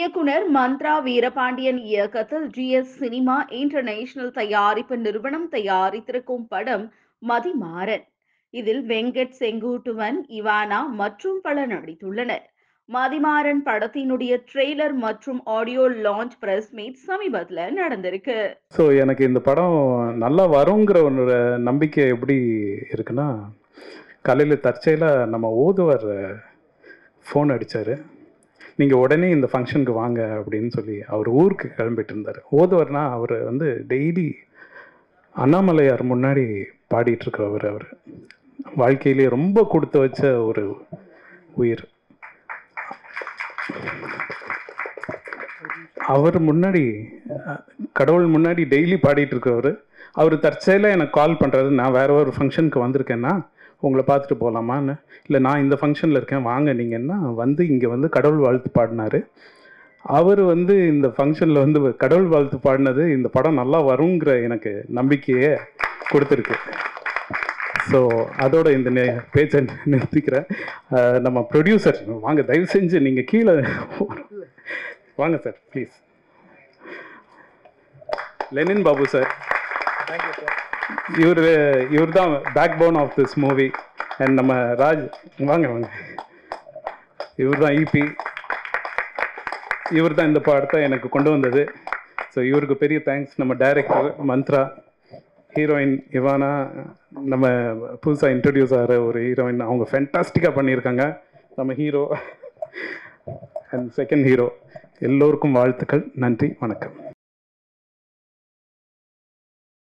இயக்குனர் மந்த்ரா வீரபாண்டியன் இயக்கத்தில் GS cinema international தயாரிப்பு நிறுவனம் தயாரித்திருக்கும் படம் மதிமாறன் இதில் வெங்கட் செங்குட்டுவன் இவானா மற்றும் பலர் நடித்துள்ளனர் மதிமாறன் படத்தினுடைய ட்ரெய்லர் மற்றும் ஆடியோ லான்ச் பிரஸ் மீட் சமீபத்துல நடந்திருக்கு ஸோ எனக்கு இந்த படம் நல்லா வருங்கிற ஒரு நம்பிக்கை எப்படி இருக்குன்னா காலையில் தற்செயலாக நம்ம ஓதுவர் ஃபோன் அடித்தார் நீங்கள் உடனே இந்த ஃபங்க்ஷனுக்கு வாங்க அப்படின்னு சொல்லி அவர் ஊருக்கு கிளம்பிட்டு இருந்தார் ஓதுவர்னா அவர் வந்து டெய்லி அண்ணாமலையார் முன்னாடி பாடிட்டு இருக்கிறவர் அவர் வாழ்க்கையிலேயே ரொம்ப கொடுத்து வச்ச ஒரு உயிர் அவர் முன்னாடி அஹ், கடவுள் முன்னாடி டெய்லி பாடிட்டு இருக்கவர் அவர் தற்செயலாக எனக்கு கால் பண்ணுறாரு நான் வேற ஒரு ஃபங்க்ஷனுக்கு வந்திருக்கேன்னா உங்களை பார்த்துட்டு போகலாமான்னு இல்லை நான் இந்த ஃபங்க்ஷனில் இருக்கேன் வாங்க நீங்கன்னா வந்து இங்கே வந்து கடவுள் வாழ்த்து பாடினாரு அவர் வந்து இந்த ஃபங்க்ஷனில் வந்து கடவுள் வாழ்த்து பாடினது இந்த படம் நல்லா வருங்கிற எனக்கு நம்பிக்கையை கொடுத்துருக்கு ஸோ அதோட இந்த நே பேச்சை நிறுத்திக்கிறேன் அஹ், நம்ம ப்ரொடியூசர் வாங்க தயவு செஞ்சு நீங்கள் கீழே வாங்க sir please Lenin Babu sir இவர் இவர் தான் back bone of this movie and நம்ம ராஜ் வாங்க வாங்க இவர் தான் இபி இவர் தான் இந்த படத்தை எனக்கு கொண்டு வந்தது ஸோ இவருக்கு பெரிய தேங்க்ஸ் நம்ம டைரக்டர் மந்த்ரா ஹீரோயின் இவானா நம்ம புதுசாக இன்ட்ரடியூஸ் ஆகிற ஒரு ஹீரோயின் அவங்க ஃபென்டாஸ்டிக்காக பண்ணியிருக்காங்க நம்ம ஹீரோ அண்ட் செகண்ட் ஹீரோ எல்லோருக்கும் வாழ்த்துக்கள் நன்றி வணக்கம்